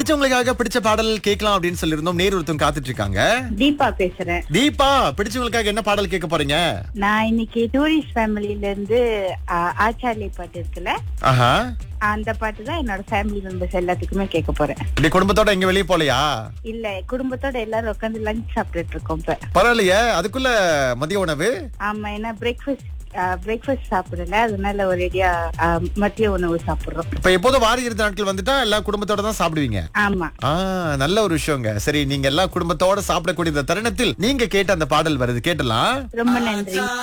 பிடிச்சவங்களுக்காக பிடிச்ச பாடல் கேட்கலாம் அப்படின்னு சொல்லியிருந்தோம் நேர் ஒருத்தவங்க காத்துட்டு இருக்காங்க தீபா பேசுறேன் தீபா பிடிச்சவங்களுக்காக என்ன பாடல் கேட்க போறீங்க நான் இன்னைக்கு டூரிஸ்ட் ஃபேமிலில இருந்து ஆ, ஆச்சார்லி பாட்டு இருக்குல்ல ஆஹா அந்த பாட்டு தான் என்னோட ஃபேமிலி மெம்பர்ஸ் எல்லாத்துக்குமே கேட்க போறேன் இப்படி குடும்பத்தோட எங்க வெளியே போலையா இல்ல குடும்பத்தோட எல்லாரும் உட்காந்து லஞ்ச் சாப்பிட்டுட்டு இருக்கோம் இப்ப பரவாயில்லையே அதுக்குள்ள மதிய உணவு ஆமா ஏன்னா பிரேக்ஃபாஸ்ட் பிரேக்ஃபாஸ்ட் சாப்பிடல அதனால ஒரேடியா ஆ, மதிய உணவு சாப்பிடுறோம் இப்ப எப்போதும் வார இறுதி நாட்கள் வந்துட்டா எல்லா குடும்பத்தோட தான் சாப்பிடுவீங்க ஆமா ஆ நல்ல ஒரு விஷயங்க சரி நீங்க எல்லா குடும்பத்தோட சாப்பிடக்கூடிய இந்த தருணத்தில் நீங்க கேட்ட அந்த பாடல் வருது கேட்டலாம் ரொம்ப நன்றி